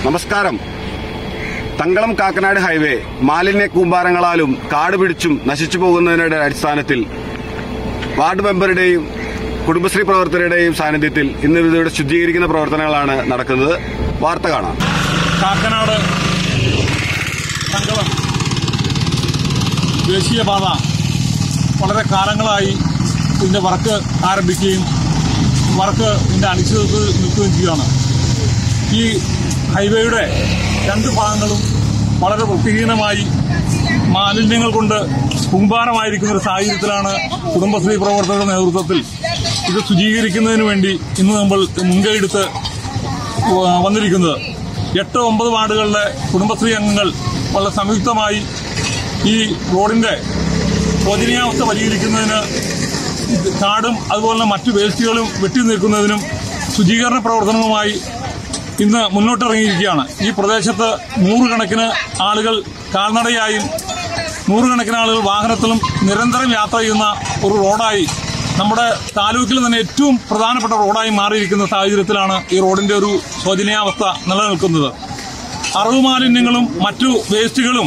നമസ്കാരം തങ്കളം കാക്കനാട് ഹൈവേ മാലിന്യ കൂമ്പാരങ്ങളാലും കാട് പിടിച്ചും നശിച്ചു പോകുന്നതിന്റെ അടിസ്ഥാനത്തിൽ വാർഡ് മെമ്പറുടെയും കുടുംബശ്രീ പ്രവർത്തകരുടെയും സാന്നിധ്യത്തിൽ ഇന്ന് ഇവിടെ ശുദ്ധീകരിക്കുന്ന പ്രവർത്തനങ്ങളാണ് നടക്കുന്നത് വാർത്ത കാണാം കാക്കനാട് തങ്കളം ദേശീയപാത വളരെ കാലങ്ങളായി ഇതിന്റെ വർക്ക് ആരംഭിക്കുകയും വർക്ക് ഇതിന്റെ അനിശ്ചിതത്വത്തിൽ നിൽക്കുകയും ചെയ്യുകയാണ് ഈ ഹൈവേയുടെ രണ്ട് ഭാഗങ്ങളും വളരെ വൃത്തിഹീനമായി മാലിന്യങ്ങൾ കൊണ്ട് കുമ്പാരമായിരിക്കുന്ന ഒരു സാഹചര്യത്തിലാണ് കുടുംബശ്രീ പ്രവർത്തകരുടെ നേതൃത്വത്തിൽ ഇത് ശുചീകരിക്കുന്നതിന് വേണ്ടി ഇന്ന് നമ്മൾ മുൻകൈയെടുത്ത് വന്നിരിക്കുന്നത് എട്ട് ഒമ്പത് വാർഡുകളിലെ കുടുംബശ്രീ അംഗങ്ങൾ വളരെ സംയുക്തമായി ഈ റോഡിന്റെ ശോചനീയാവസ്ഥ പരിഹരിക്കുന്നതിന് കാടും അതുപോലെ തന്നെ മറ്റു വേസ്റ്റുകളും വെട്ടി നിൽക്കുന്നതിനും ശുചീകരണ പ്രവർത്തനവുമായി ഇന്ന് മുന്നോട്ടിറങ്ങിയിരിക്കുകയാണ് ഈ പ്രദേശത്ത് നൂറുകണക്കിന് ആളുകൾ കാൽനടയായും നൂറുകണക്കിന് ആളുകൾ വാഹനത്തിലും നിരന്തരം യാത്ര ചെയ്യുന്ന ഒരു റോഡായി നമ്മുടെ താലൂക്കിൽ തന്നെ ഏറ്റവും പ്രധാനപ്പെട്ട റോഡായി മാറിയിരിക്കുന്ന സാഹചര്യത്തിലാണ് ഈ റോഡിന്റെ ഒരു ശോചനീയാവസ്ഥ നിലനിൽക്കുന്നത് അറവ് മാലിന്യങ്ങളും മറ്റു വേസ്റ്റുകളും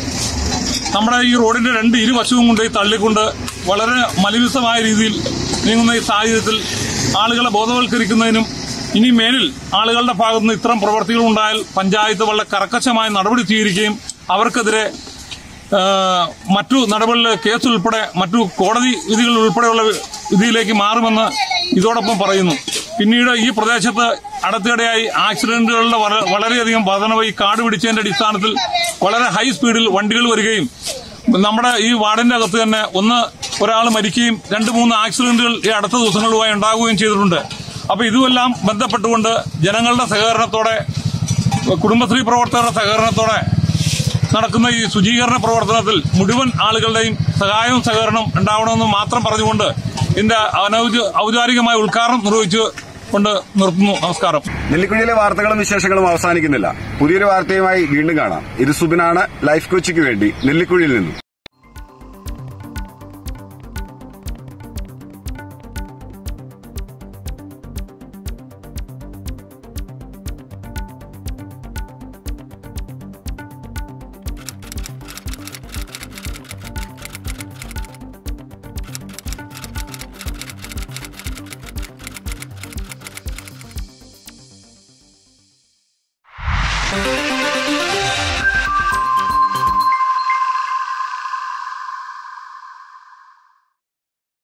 നമ്മുടെ ഈ റോഡിന്റെ രണ്ട് ഇരുവശവും കൊണ്ട് തള്ളിക്കൊണ്ട് വളരെ മലിനമായ രീതിയിൽ നീങ്ങുന്ന ഈ സാഹചര്യത്തിൽ ആളുകളെ ബോധവൽക്കരിക്കുന്നതിനും ഇനി മേലിൽ ആളുകളുടെ ഭാഗത്തുനിന്ന് ഇത്തരം പ്രവർത്തികൾ ഉണ്ടായാൽ പഞ്ചായത്ത് വളരെ കർക്കശമായ നടപടി സ്വീകരിക്കുകയും അവർക്കെതിരെ ആ, മറ്റു നടപടികൾ കേസ് ഉൾപ്പെടെ മറ്റു കോടതി വിധികൾ ഉൾപ്പെടെയുള്ള വിധിയിലേക്ക് മാറുമെന്ന് ഇതോടൊപ്പം പറയുന്നു പിന്നീട് ഈ പ്രദേശത്ത് അടുത്തിടെയായി ആക്സിഡന്റുകളുടെ വള- വളരെയധികം വർധനവ് ഈ കാട് പിടിച്ചതിന്റെ അടിസ്ഥാനത്തിൽ വളരെ ഹൈ സ്പീഡിൽ വണ്ടികൾ വരികയും നമ്മുടെ ഈ വാർഡിന്റെ അകത്ത് തന്നെ ഒന്ന് ഒരാൾ മരിക്കുകയും രണ്ട് മൂന്ന് ആക്സിഡന്റുകൾ ഈ അടുത്ത ദിവസങ്ങളിലുമായി ഉണ്ടാകുകയും ചെയ്തിട്ടുണ്ട് അപ്പൊ ഇതുമെല്ലാം ബന്ധപ്പെട്ടുകൊണ്ട് ജനങ്ങളുടെ സഹകരണത്തോടെ കുടുംബശ്രീ പ്രവർത്തകരുടെ സഹകരണത്തോടെ നടക്കുന്ന ഈ ശുചീകരണ പ്രവർത്തനത്തിൽ മുഴുവൻ ആളുകളുടെയും സഹായവും സഹകരണം ഉണ്ടാവണമെന്ന് മാത്രം പറഞ്ഞുകൊണ്ട് ഇതിന്റെ അനൗദ്യ ഔപചാരികമായ ഉദ്ഘാടനം നിർവഹിച്ചു കൊണ്ട് നിർത്തുന്നു നമസ്കാരം നെല്ലിക്കുഴിയിലെ വാർത്തകളും വിശേഷങ്ങളും അവസാനിക്കുന്നില്ല പുതിയൊരു വാർത്തയുമായി വീണ്ടും കാണാം ഇത് സുബിനാണ് ലൈഫ് കോച്ചിക്ക് വേണ്ടി നെല്ലിക്കുഴിയിൽ നിന്നും